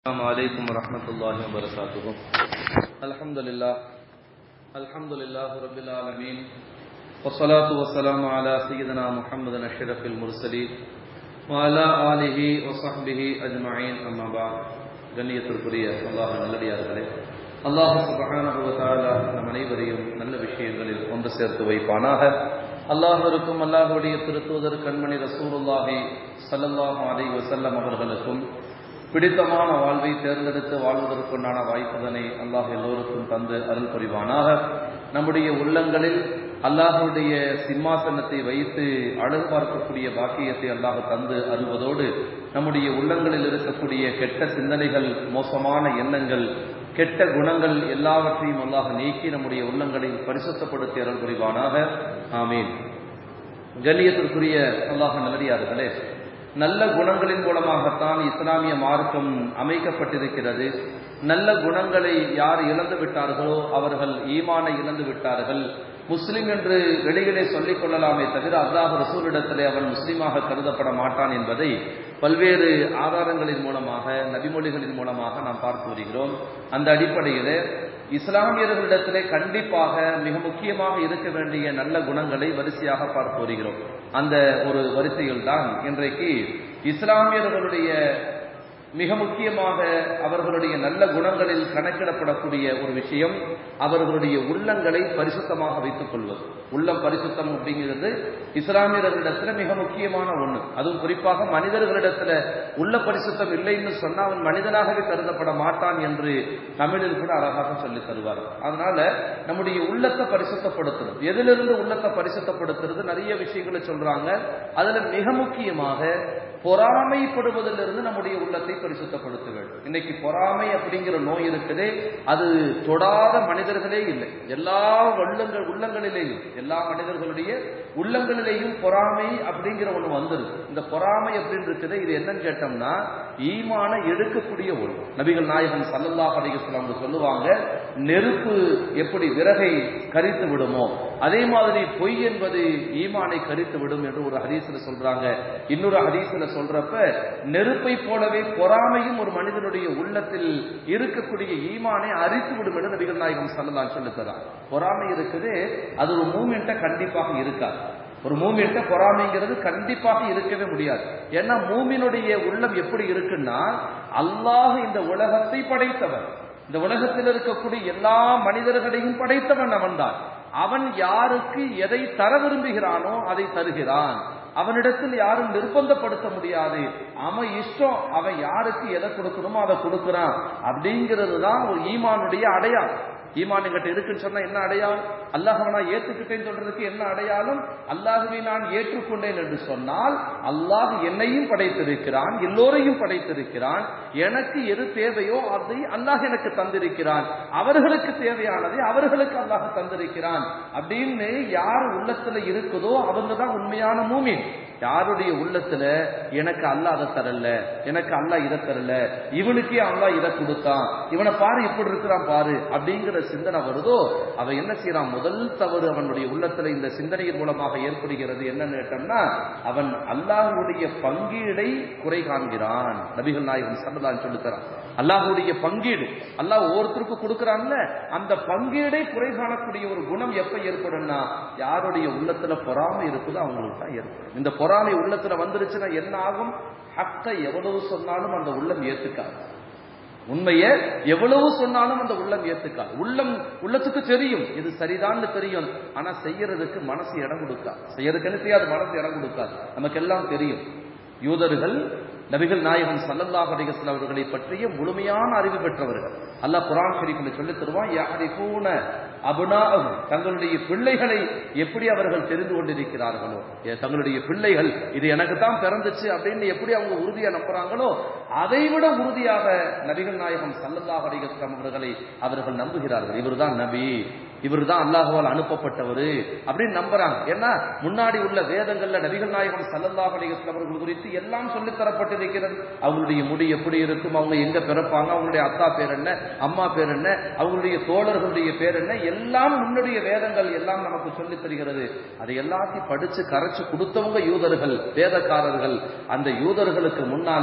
السلام عليكم ورحمة الله وبركاته الحمد لله الحمد لله رب العالمين والصلاة والسلام على سيدنا محمد أشرف المرسلين وعلى آله وصحبه أجمعين أما بعد கண்ணியத்திற்குரிய அல்லாஹ் நல்லடியார்களே அல்லாஹ் சுபஹானஹு வ தஆலா நம் அனைவரையும் நல்ல விஷயங்களில் ஒன்று சேர்த்து வைப்பானாக அல்லாஹ்விற்கும் அல்லாஹ்வுடைய திருத்தூதர் கண்மணி ரசூலுல்லாஹி ஸல்லல்லாஹு அலைஹி வஸல்லம் அவர்களுக்கும் பிடித்தமான வாழ்வை தேர்ந்தெடுத்து வாழ்வதற்குண்டான வாய்ப்புதனை அல்லாஹ் எல்லோருக்கும் தந்து அருள் புரிவானாக நம்முடைய உள்ளங்களில் அல்லாஹுடைய சிம்மாசனத்தை வைத்து அழகு பார்க்கக்கூடிய பாக்கியத்தை அல்லாஹ் தந்து அருள்வதோடு நம்முடைய உள்ளங்களில் இருக்கக்கூடிய கெட்ட சிந்தனைகள் மோசமான எண்ணங்கள் கெட்ட குணங்கள் எல்லாவற்றையும் அல்லாஹ் நீக்கி நம்முடைய உள்ளங்களை பரிசுத்தப்படுத்தி அருள் புரிவானாக ஆமீன் கண்ணியத்திற்குரிய அல்லாஹ் நல்லடியார்களே நல்ல குணங்களின் மூலமாகத்தான் இஸ்லாமிய மார்க்கம் அமைக்கப்பட்டிருக்கிறது நல்ல குணங்களை யார் இழந்து விட்டார்களோ அவர்கள் ஈமானை இழந்து விட்டார்கள் முஸ்லிம் என்று வெளியிலே சொல்லிக் கொள்ளலாமே தவிர அல்லாஹ் ரசூலிடத்திலே அவன் முஸ்லீமாக கருதப்பட மாட்டான் என்பதை பல்வேறு ஆதாரங்களின் மூலமாக நபிமொழிகளின் மூலமாக நாம் பார்த்து வருகிறோம் அந்த அடிப்படையிலே இஸ்லாமியர்களிடத்திலே கண்டிப்பாக மிக முக்கியமாக இருக்க வேண்டிய நல்ல குணங்களை வரிசையாக பார்த்து வருகிறோம் அந்த ஒரு வரிசையில் தான் இன்றைக்கு இஸ்லாமியர்களுடைய மிக முக்கியமாக அவர்களுடைய நல்ல குணங்களில் கணக்கிடப்படக்கூடிய ஒரு விஷயம் அவர்களுடைய உள்ளங்களை பரிசுத்தமாக வைத்துக் கொள்வது உள்ளம் பரிசுத்தம் அப்படிங்கிறது இஸ்லாமியர்களிடத்துல மிக முக்கியமான ஒண்ணு அதுவும் குறிப்பாக மனிதர்களிடத்துல உள்ள பரிசுத்தம் இல்லைன்னு சொன்னா அவன் மனிதனாகவே கருதப்பட மாட்டான் என்று தமிழில் கூட அழகாக சொல்லி தருவார் அதனால நம்முடைய உள்ளத்தை பரிசுத்தப்படுத்துறது எதிலிருந்து உள்ளத்தை பரிசுத்தப்படுத்துறது நிறைய விஷயங்களை சொல்றாங்க அதுல மிக முக்கியமாக பொறாமைப்படுவதிலிருந்து நம்முடைய உள்ளத்தை பரிசுத்தப்படுத்த வேண்டும் இன்னைக்கு பொறாமை அப்படிங்கிற நோய் இருக்குது அது தொடாத மனிதர்களே இல்லை எல்லா உள்ளங்கள் உள்ளங்களிலேயும் எல்லா மனிதர்களுடைய உள்ளங்களிலேயும் பொறாமை அப்படிங்கிற ஒண்ணு வந்துருது இந்த பொறாமை அப்படின்னு இருக்குது இது என்னன்னு கேட்டோம்னா ஈமான எடுக்கக்கூடிய ஒரு நபிகள் நாயகன் சல்லல்லாஹ் அலிகஸ்லாம் சொல்லுவாங்க நெருப்பு எப்படி விறகை கரித்து விடுமோ அதே மாதிரி பொய் என்பது ஈமானை கரித்து விடும் என்று ஒரு ஹதீஸ்ல சொல்றாங்க இன்னொரு ஹதீஸ்ல சொல்றப்ப நெருப்பை போலவே பொறாமையும் ஒரு மனிதனுடைய உள்ளத்தில் இருக்கக்கூடிய ஈமானை அரித்து விடும் என்று நபிகள் நாயகம் சல்லல்லாஹ் சொல்லுத்ததான் பொறாமை இருக்குது அது ஒரு மூமெண்ட்ட கண்டிப்பாக இருக்காது ஒரு மூமின்ட்ட பொறாமைங்கிறது கண்டிப்பாக இருக்கவே முடியாது ஏன்னா மூமினுடைய உள்ளம் எப்படி இருக்குன்னா அல்லாஹ் இந்த உலகத்தை படைத்தவன் இந்த உலகத்தில் இருக்கக்கூடிய எல்லா மனிதர்களையும் படைத்தவன் அவன்தான் அவன் யாருக்கு எதை தர விரும்புகிறானோ அதை தருகிறான் அவனிடத்தில் யாரும் நிர்பந்தப்படுத்த முடியாது அவன் இஷ்டம் அவன் யாருக்கு எதை கொடுக்கணுமோ அதை கொடுக்கிறான் அப்படிங்கிறது தான் ஒரு ஈமானுடைய அடையாளம் ஈமான் எங்கிட்ட இருக்குன்னு சொன்னா என்ன அடையாளம் அல்லாஹவை நான் ஏத்துக்கிட்டேன்னு சொல்றதுக்கு என்ன அடையாளம் அல்லாஹுவை நான் ஏற்றுக்கொண்டேன் என்று சொன்னால் அல்லாஹ் என்னையும் படைத்திருக்கிறான் எல்லோரையும் படைத்திருக்கிறான் எனக்கு எது தேவையோ அதை அல்லாஹ் எனக்கு தந்திருக்கிறான் அவர்களுக்கு தேவையானதை அவர்களுக்கு அல்லாஹ் தந்திருக்கிறான் அப்படின்னு யார் உள்ளத்துல இருக்குதோ அவங்க தான் உண்மையான மூமின் யாருடைய உள்ளத்துல எனக்கு அல்ல அதை தரல எனக்கு அல்ல இதை தரல இவனுக்கே அல்லா இதை கொடுத்தான் இவனை பாரு இப்படி இருக்கிறான் பாரு அப்படிங்கிற சிந்தனை வருதோ அவன் என்ன செய்யறான் முதல் தவறு அவனுடைய உள்ளத்துல இந்த சிந்தனையின் மூலமாக ஏற்படுகிறது என்னன்னு கேட்டோம்னா அவன் அல்லாஹுடைய பங்கீடை குறை காண்கிறான் நபிகள் நாயகன் சல்லதான் சொல்லித்தரான் அல்லாஹுடைய பங்கீடு அல்லாஹ் ஒவ்வொருத்தருக்கும் கொடுக்கறான்ல அந்த பங்கீடை குறை காணக்கூடிய ஒரு குணம் எப்ப ஏற்படும்னா யாருடைய உள்ளத்துல பொறாமை இருக்குதோ அவங்களுக்கு தான் ஏற்படும் இந்த பொறாமை உள்ளத்துல வந்துருச்சுன்னா என்ன ஆகும் ஹக்க எவ்வளவு சொன்னாலும் அந்த உள்ளம் ஏத்துக்காது உண்மைய எவ்வளவு சொன்னாலும் அந்த உள்ளம் ஏத்துக்காது உள்ளம் உள்ளத்துக்கு தெரியும் இது சரிதான்னு தெரியும் ஆனா செய்யறதுக்கு மனசு இடம் கொடுக்காது செய்யறதுக்கு செய்யாது மனசு இடம் கொடுக்காது நமக்கு எல்லாம் தெரியும் யூதர்கள் நபிகள் நாயகன் சல்லல்லாஹ் அலிகஸ்ல அவர்களை பற்றிய முழுமையான அறிவு பெற்றவர்கள் அல்லாஹ் குரான் ஷரீஃபில் சொல்லி தருவான் யாரிபூன அபுனாகும் தங்களுடைய பிள்ளைகளை எப்படி அவர்கள் தெரிந்து கொண்டிருக்கிறார்களோ தங்களுடைய பிள்ளைகள் இது எனக்கு தான் பிறந்துச்சு அப்படின்னு எப்படி அவங்க உறுதியா நம்புறாங்களோ அதை விட உறுதியாக நபிகள் நாயகம் சல்லல்லாஹ் அலிகஸ்லாம் அவர்களை அவர்கள் நம்புகிறார்கள் இவர்தான் நபி இவர் தான் அல்லாஹுவால் அனுப்பப்பட்டவர் அப்படின்னு நம்புறாங்க ஏன்னா முன்னாடி உள்ள வேதங்கள்ல நபிகள் நாயகம் சல்லல்லாஹ் அலிகஸ்லாம் அவர்கள் குறித்து எல்லாம் சொல்லித் தரப்பட்டிருக்கிறது அவங்களுடைய முடி எப்படி இருக்கும் அவங்க எங்க பிறப்பாங்க அவங்களுடைய அத்தா பேர் என்ன அம்மா பேர் என்ன அவங்களுடைய தோழர்களுடைய பேர் என்ன எல்லாம் முன்னுடைய வேதங்கள் எல்லாம் நமக்கு சொல்லித் தருகிறது அதை எல்லாத்தையும் படிச்சு கரைச்சு கொடுத்தவங்க யூதர்கள் வேதக்காரர்கள் அந்த யூதர்களுக்கு முன்னால்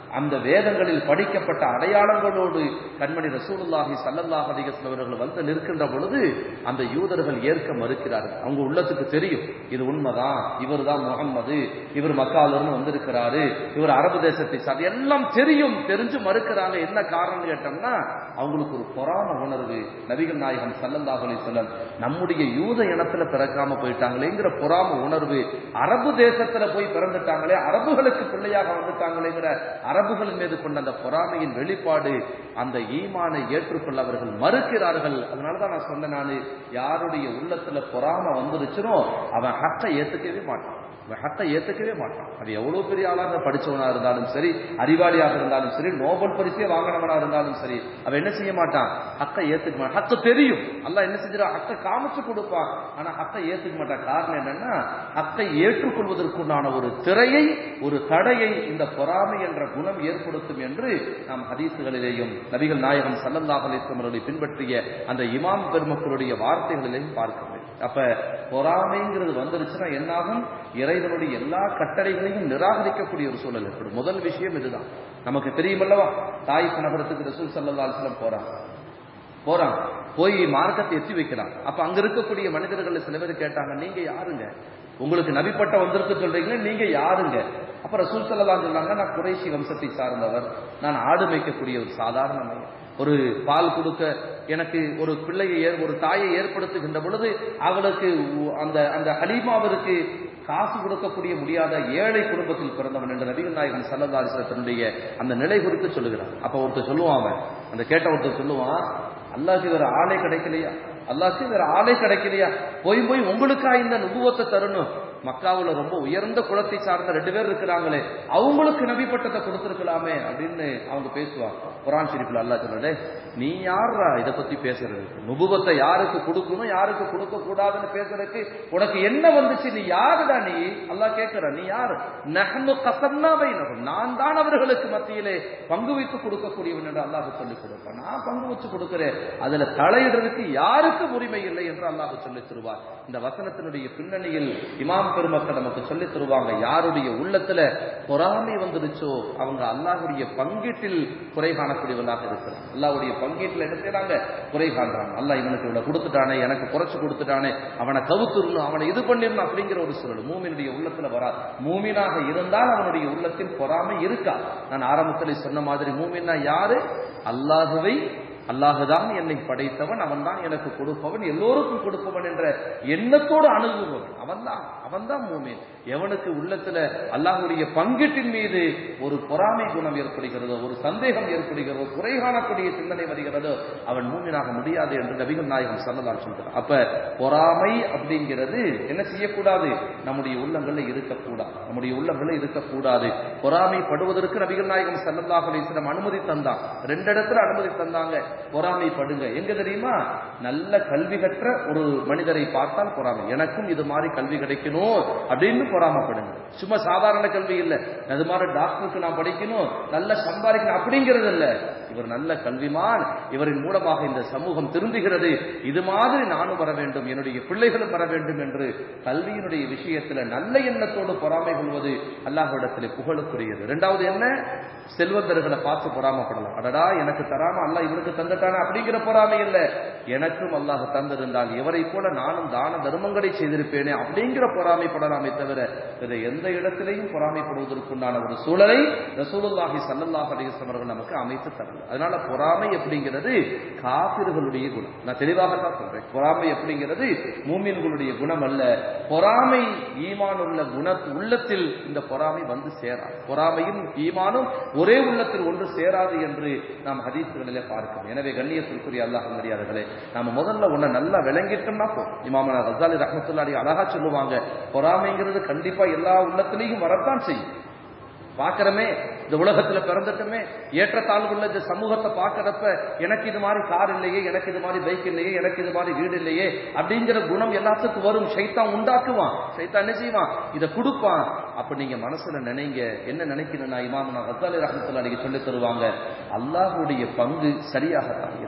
அந்த வேதங்களில் படிக்கப்பட்ட அடையாளங்களோடு கண்மணி ரசூலுல்லாஹி ஸல்லல்லாஹு அலைஹி வஸல்லம் அவர்கள் வந்து நிற்கின்ற பொழுது அந்த யூதர்கள் ஏற்க மறுக்கிறார்கள் அவங்க உள்ளத்துக்கு தெரியும் இது உண்மைதான் இவர் தான் முகம்மது இவர் மக்காலிருந்து வந்திருக்கிறாரு இவர் அரபு தேசத்தை சார்ந்த எல்லாம் தெரியும் தெரிஞ்சு மறுக்கிறாங்க என்ன காரணம் கேட்டோம்னா அவங்களுக்கு ஒரு பொறாம உணர்வு நபிகள் நாயகம் ஸல்லல்லாஹு அலைஹி வஸல்லம் நம்முடைய யூத இனத்துல பிறக்காம போயிட்டாங்களேங்கிற பொறாம உணர்வு அரபு தேசத்துல போய் பிறந்துட்டாங்களே அரபுகளுக்கு பிள்ளையாக வந்துட்டாங்களேங்கிற அரபுகள் மீது கொண்ட அந்த பொறாமையின் வெளிப்பாடு அந்த ஈமானை ஏற்றுக்கொள்ள அவர்கள் மறுக்கிறார்கள் அதனாலதான் நான் சொன்னேன் நான் யாருடைய உள்ளத்துல பொறாம வந்துருச்சுனோ அவன் ஹக்கை ஏத்துக்கவே மாட்டான் அவன் ஹக்கை ஏத்துக்கவே மாட்டான் அது எவ்வளவு பெரிய ஆளாக படிச்சவனா இருந்தாலும் சரி அறிவாளியாக இருந்தாலும் சரி நோபல் பரிசே வாங்கினவனா இருந்தாலும் சரி அவன் என்ன செய்ய மாட்டான் ஹக்கை ஏத்துக்க மாட்டான் ஹக்கு தெரியும் அல்லாஹ் என்ன செஞ்சிடா ஹக்கை காமிச்சு கொடுப்பான் ஆனா ஹக்கை ஏத்துக்க மாட்டான் காரணம் என்னன்னா ஹக்கை ஏற்றுக்கொள்வதற்குண்டான ஒரு திரையை ஒரு தடையை இந்த பொறாமை என்ற குணம் ஏற்படுத்தும் என்று நாம் ஹதீசுகளிலேயும் நபிகள் நாயகம் சல்லல்லாஹு அலைஹி வஸல்லம் அவர்களை பின்பற்றிய அந்த இமாம் பெருமக்களுடைய வார்த்தைகளிலேயும் பார்க்க வேண்டும் அப்ப பொறாமைங்கிறது வந்துருச்சுன்னா என்னாகும் இறைவனுடைய எல்லா கட்டளைகளையும் நிராகரிக்கக்கூடிய ஒரு சூழல் ஏற்படும் முதல் விஷயம் இதுதான் நமக்கு தெரியுமல்லவா தாய்ப்பு நகரத்துக்கு ரசூல் சல்லா அலிஸ்லாம் போறான் போறான் போய் மார்க்கத்தை எத்தி வைக்கிறான் அப்ப அங்க இருக்கக்கூடிய மனிதர்கள் சில பேர் கேட்டாங்க நீங்க யாருங்க உங்களுக்கு நபிப்பட்ட வந்திருக்கு சொல்றீங்களே நீங்க யாருங்க அப்ப ரசூல் சல்லா சொன்னாங்க நான் குறைசி வம்சத்தை சார்ந்தவர் நான் ஆடு மேய்க்கக்கூடிய ஒரு சாதாரண மனிதன். ஒரு பால் கொடுக்க எனக்கு ஒரு பிள்ளையை ஏற்- ஒரு தாயை ஏற்படுத்துகின்ற பொழுது அவளுக்கு உ- அந்த அந்த ஹலீமாவிற்கு காசு கொடுக்கக்கூடிய முடியாத ஏழை குடும்பத்தில் பிறந்தவன் என்று நபிகள் நாயகன் சல்லதாரிசத்தினுடைய அந்த நிலை குறித்து சொல்லுகிறான் அப்ப ஒருத்தர் சொல்லுவான் அவன் அந்த கேட்ட ஒருத்தர் சொல்லுவான் அல்லாஹ்க்கு வேற ஆளே கிடைக்கலையா அல்லாஹ்க்கு வேற ஆளே கிடைக்கலையா போய் போய் உங்களுக்கா இந்த நுபுவத்தை தரணும் மக்காவுல ரொம்ப உயர்ந்த குலத்தை சார்ந்த ரெண்டு பேர் இருக்கிறாங்களே அவங்களுக்கு நபி பட்டத்தை கொடுத்திருக்கலாமே அப்படின்னு அவங்க பேசுவாங்க குரான் ஷெரீஃப்ல அல்லாஹ் சொல்றே நீ யாரா இத பத்தி பேசுறது நுபுவத்தை யாருக்கு கொடுக்கணும் யாருக்கு கொடுக்க கூடாதுன்னு பேசுறதுக்கு உனக்கு என்ன வந்துச்சு நீ யாருடா நீ அல்லாஹ் கேட்கிற நீ யாரு நஹ்னு கசம்னா பைனஹும் நான் தான் அவர்களுக்கு மத்தியிலே பங்கு வைத்து கொடுக்கக்கூடியவன் என்று அல்லாஹ் சொல்லிக் கொடுப்பான் நான் பங்கு வச்சு கொடுக்கிறேன் அதுல தலையிடுறதுக்கு யாருக்கும் உரிமை இல்லை என்று அல்லாஹ் சொல்லித் தருவார் இந்த வசனத்தினுடைய பின்னணியில் இமாம் பெருமக்கள் நமக்கு சொல்லித் தருவாங்க யாருடைய உள்ளத்துல பொறாமை வந்துருச்சோ அவங்க அல்லாஹ்வுடைய பங்கீட்டில் குறை காணக்கூடியவர்களாக இருக்கிறாங்க அல்லாஹ்வுடைய பங்கீட்டில் என்ன செய்றாங்க குறை காண்றாங்க அல்லாஹ் இவனுக்கு இவ்வளவு கொடுத்துட்டானே எனக்கு குறைச்சு கொடுத்துட்டானே அவனை கவுத்துறணும் அவனை இது பண்ணிடணும் அப்படிங்கிற ஒரு சூழல் மூமினுடைய உள்ளத்துல வராது மூமினாக இருந்தால் அவனுடைய உள்ளத்தில் பொறாமை இருக்கா நான் ஆரம்பத்தில் சொன்ன மாதிரி மூமின்னா யாரு அல்லாஹுவை அல்லாஹுதான் என்னை படைத்தவன் அவன் தான் எனக்கு கொடுப்பவன் எல்லோருக்கும் கொடுப்பவன் என்ற எண்ணத்தோடு அணுகுபவன் அவன் தான் அவன் தான் மூமின் எவனுக்கு உள்ளத்துல அல்லாஹுடைய பங்கீட்டின் மீது ஒரு பொறாமை குணம் ஏற்படுகிறதோ ஒரு சந்தேகம் ஏற்படுகிறதோ குறை காணக்கூடிய சிந்தனை வருகிறதோ அவன் மூமினாக முடியாது என்று நபிகள் நாயகம் சொல்லலாம் சொல்கிறார் அப்ப பொறாமை அப்படிங்கிறது என்ன செய்யக்கூடாது நம்முடைய உள்ளங்கள்ல இருக்கக்கூடாது நம்முடைய உள்ளங்கள்ல இருக்கக்கூடாது பொறாமைப்படுவதற்கு நபிகள் நாயகம் சல்லல்லாஹு அலைஹி வஸல்லம் அனுமதி தந்தான் ரெண்டு இடத்துல அனுமதி தந்தாங்க பொறாமைப்படுங்க எங்க தெரியுமா நல்ல கல்வி கற்ற ஒரு மனிதரை பார்த்தால் பொறாமை எனக்கும் இது மாதிரி கல்வி கிடைக்கணும் அப்படின்னு பொறாமப்படுங்க சும்மா சாதாரண கல்வி இல்ல அது மாதிரி டாக்டருக்கு நான் படிக்கணும் நல்ல சம்பாதிக்கணும் அப்படிங்கிறது இல்ல இவர் நல்ல கல்விமான் இவரின் மூலமாக இந்த சமூகம் திருந்துகிறது இது மாதிரி நானும் வர வேண்டும் என்னுடைய பிள்ளைகளும் வர வேண்டும் என்று கல்வியினுடைய விஷயத்துல நல்ல எண்ணத்தோடு பொறாமை கொள்வது அல்லாஹ்விடத்தில் புகழுக்குரியது இரண்டாவது என்ன செல்வந்தர்களை பார்த்து பொறாமப்படலாம் அடடா எனக்கு தராம அல்லாஹ் இவனுக்கு தந்துட்டானே அப்படிங்கிற பொறாமை இல்ல எனக்கும் அல்லாஹ் தந்திருந்தால் இவரை போல நானும் தான தர்மங்களை செய்திருப்பேனே அப்படிங்கிற பொறாமைப்படலாமே தவிர வேற எந்த இடத்திலையும் பொறாமைப்படுவதற்குண்டான ஒரு சூழலை ரசூலுல்லாஹி ஸல்லல்லாஹு அலைஹி வஸல்லம் அவர்கள் நமக்கு அமைத்து தரல அதனால பொறாமை அப்படிங்கிறது காபிர்களுடைய குணம் நான் தெளிவாகத்தான் சொல்றேன் பொறாமை அப்படிங்கிறது மூமின்களுடைய குணம் அல்ல பொறாமை ஈமான் உள்ள குண உள்ளத்தில் இந்த பொறாமை வந்து சேராது பொறாமையும் ஈமானும் ஒரே உள்ளத்தில் ஒன்று சேராது என்று நாம் ஹதீஸ்களிலே பார்க்கிறோம் எனவே கண்ணியத்திற்குரிய அல்லாஹ் மரியாதைகளே நாம முதல்ல ஒன்ன நல்லா விளங்கிட்டோம்னா போதும் இமாமனா ரசாலி ரஹமத்துல்லாடி அழகா சொல்லுவாங்க பொறாமைங்கிறது கண்டிப்பா எல்லா உள்ளத்திலையும் வரத்தான் செய்யும் பார்க்கிறமே இந்த உலகத்துல பிறந்துட்டோமே ஏற்றத்தாழ்வுள்ள இந்த சமூகத்தை பார்க்கறப்ப எனக்கு இது மாதிரி கார் இல்லையே எனக்கு இது மாதிரி பைக் இல்லையே எனக்கு இது மாதிரி வீடு இல்லையே அப்படிங்கிற குணம் எல்லாத்துக்கும் வரும் சைத்தான் உண்டாக்குவான் சைத்தான் என்ன செய்வான் இதை கொடுப்பான் அப்ப நீங்க மனசுல நினைங்க என்ன நினைக்கணும்னா இமாமனா ரத்தாலி ரஹமத்துல்லா நீங்க சொல்லி தருவாங்க அல்லாஹுடைய பங்கு சரியாகத்தான் இருக்கும்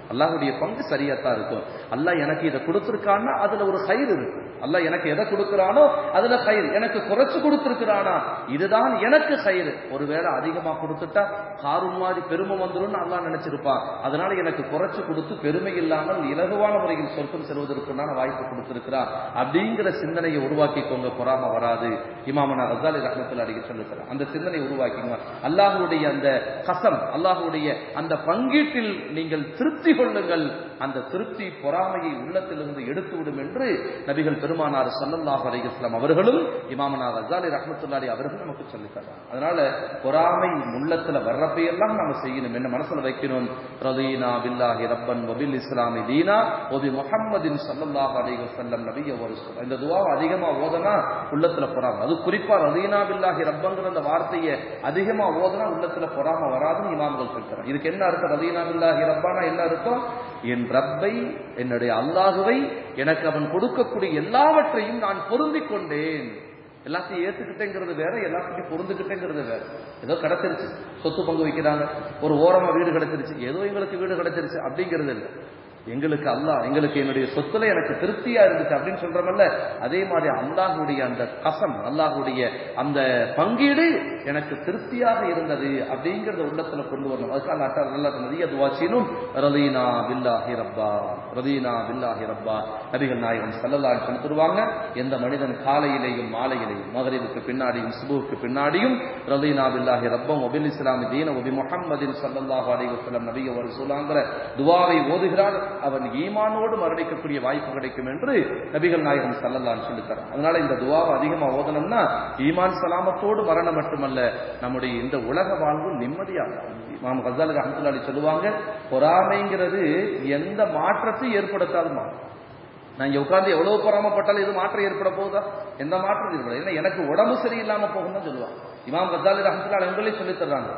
அல்லாஹ்வுடைய பங்கு சரியாத்தான் இருக்கும் அல்லாஹ் எனக்கு இதை கொடுத்திருக்கான்னா அதுல ஒரு கயிறு இருக்கு அல்லாஹ் எனக்கு எதை கொடுக்கிறானோ அதுல கயிறு எனக்கு குறைச்சு கொடுத்திருக்கிறானா இதுதான் எனக்கு கயிறு ஒருவேளை அதிகமா கொடுத்துட்டா காரும் மாதிரி பெருமை வந்துரும்னு அல்லாஹ் நினைச்சிருப்பான் அதனால எனக்கு குறைச்சு கொடுத்து பெருமை இல்லாமல் இலகுவான முறையில் சொர்க்கம் செல்வதற்குண்டான வாய்ப்பு கொடுத்திருக்கிறார் அப்படிங்கிற சிந்தனையை உருவாக்கிக்கோங்க பொறாம வராது இமாமனா ரசாலி ரஹமத்துல அடிக்க சொல்லுகிறார் அந்த சிந்தனை உருவாக்கிங்க அல்லாஹுடைய அந்த கசம் அல்லாஹுடைய அந்த பங்கீட்டில் நீங்கள் திருப்தி கொள்ளுங்கள் அந்த திருப்தி பொறாமையை உள்ளத்திலிருந்து எடுத்து விடும் என்று நபிகள் பெருமானார் சல்லல்லாஹு அலைஹி வஸல்லம் அவர்களும் இமாமனா ரசாலி ரஹமத்துல்லாஹி அவர்களும் நமக்கு சொல்லித் தர்றாங்க அதனால பொறாமை உள்ளத்துல வர்றப்பையெல்லாம் நாம செய்யணும் என்ன மனசுல வைக்கணும் ரதீனா பில்லாஹி ரப்பன் வபில் இஸ்லாமி தீனா ஒபி முஹம்மதின் சல்லல்லாஹு அலைஹி வஸல்லம் நபிய ஒரு இந்த துவாவை அதிகமா ஓதனா உள்ளத்துல பொறாமை அது குறிப்பா ரதீனா பில்லாஹி ரப்பங்கிற அந்த வார்த்தையை அதிகமா ஓதனா உள்ளத்துல பொறாம வராதுன்னு இமாம்கள் சொல்றாங்க இதுக்கு என்ன அர்த்தம் ரதீனா பில்லாஹி ரப்பானா என்ன அர்த்தம் என் ரப்பை என்னுடைய அல்லாஹுவை எனக்கு அவன் கொடுக்கக்கூடிய எல்லாவற்றையும் நான் பொருந்திக் கொண்டேன் எல்லாத்தையும் ஏத்துக்கிட்டேங்கிறது வேற எல்லாத்தையும் பொருந்துக்கிட்டேங்கிறது வேற ஏதோ கிடைச்சிருச்சு சொத்து பங்கு வைக்கிறாங்க ஒரு ஓரமா வீடு கிடைச்சிருச்சு ஏதோ எங்களுக்கு வீடு கிடைச்சிருச்சு அப்படிங்கிறது இல்லை எங்களுக்கு அல்லாஹ் எங்களுக்கு என்னுடைய சொத்துல எனக்கு திருப்தியா இருந்துச்சு அப்படின்னு சொல்றமல்ல அதே மாதிரி அல்லாஹுடைய அந்த கசம் அல்லாஹுடைய அந்த பங்கீடு எனக்கு திருப்தியாக இருந்தது அப்படிங்கறத உள்ளத்துல கொண்டு வரணும் அதுக்காக அட்டா நல்லா சொன்னது அது வாசினும் ரலீனா பில்லாஹி ரப்பா ரலீனா பில்லாஹி ரப்பா நபிகள் நாயகம் சல்லல்லாஹு சொல்லி தருவாங்க எந்த மனிதன் காலையிலேயும் மாலையிலேயும் மகரிபுக்கு பின்னாடியும் சுபுவுக்கு பின்னாடியும் ரலீனா பில்லாஹி ரப்பம் ஒபில் இஸ்லாமி தீன ஒபி முஹம்மதின் சல்லல்லாஹு அலைஹி வஸல்லம் நபிய ஒரு சொல்லாங்கிற துவாவை ஓதுகிறார் அவன் ஈமானோடு மரணிக்கக்கூடிய வாய்ப்பு கிடைக்கும் என்று நபிகள் நாயகம் சல்லல்லான்னு சொல்லித்தரான் அதனால இந்த துவாவை அதிகமா ஓதனம்னா ஈமான் சலாமத்தோடு மரணம் மட்டுமல்ல நம்முடைய இந்த உலக வாழ்வு நிம்மதியாக மாம் கசாலு அஹமத்துல்லாடி சொல்லுவாங்க பொறாமைங்கிறது எந்த மாற்றத்தையும் ஏற்படுத்தாதுமா நான் இங்க உட்கார்ந்து எவ்வளவு பொறாமப்பட்டாலும் இது மாற்றம் ஏற்பட போகுதா எந்த மாற்றம் ஏற்படாது ஏன்னா எனக்கு உடம்பு சரியில்லாம போகும் தான் சொல்லுவாங்க இமாம் கசாலி ரஹமத்துல்லா அவங்களே சொல்லி தர்றாங்க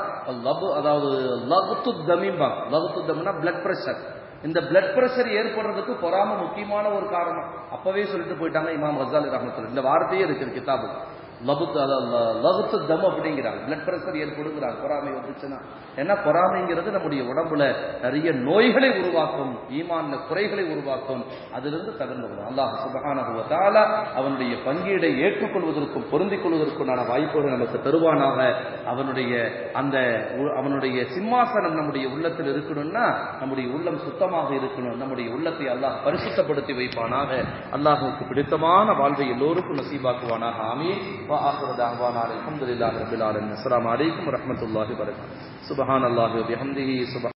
லவ் அதாவது லகுத்து தமிம்பாங்க லகுத்து தம்னா பிளட் பிரஷர் இந்த பிளட் பிரஷர் ஏற்படுறதுக்கு பொறாம முக்கியமான ஒரு காரணம் அப்பவே சொல்லிட்டு போயிட்டாங்க இமாம் கசாலி ரஹமத்துல்லா இந்த வார்த்தையே இருக்குது கிதாபு லகுத்து லகுத்து தம் அப்படிங்கிறாங்க பிளட் பிரஷர் ஏற்படுங்கிறாங்க பொறாமை வந்துச்சுன்னா ஏன்னா பொறாமைங்கிறது நம்முடைய உடம்புல நிறைய நோய்களை உருவாக்கும் ஈமான்ல குறைகளை உருவாக்கும் அதிலிருந்து தகுந்தது அல்லாஹ் சுபகான அவனுடைய பங்கீடை ஏற்றுக்கொள்வதற்கும் பொருந்திக் கொள்வதற்குண்டான வாய்ப்புகள் நமக்கு தருவானாக அவனுடைய அந்த அவனுடைய சிம்மாசனம் நம்முடைய உள்ளத்தில் இருக்கணும்னா நம்முடைய உள்ளம் சுத்தமாக இருக்கணும் நம்முடைய உள்ளத்தை அல்லாஹ் பரிசுத்தப்படுத்தி வைப்பானாக அல்லாஹுக்கு பிடித்தமான வாழ்வை எல்லோருக்கும் நசீபாக்குவானாக ஆமீன் وآخر دعوانا الحمد لله رب العالمين السلام عليكم ورحمة الله وبركاته سبحان الله وبحمده سبحان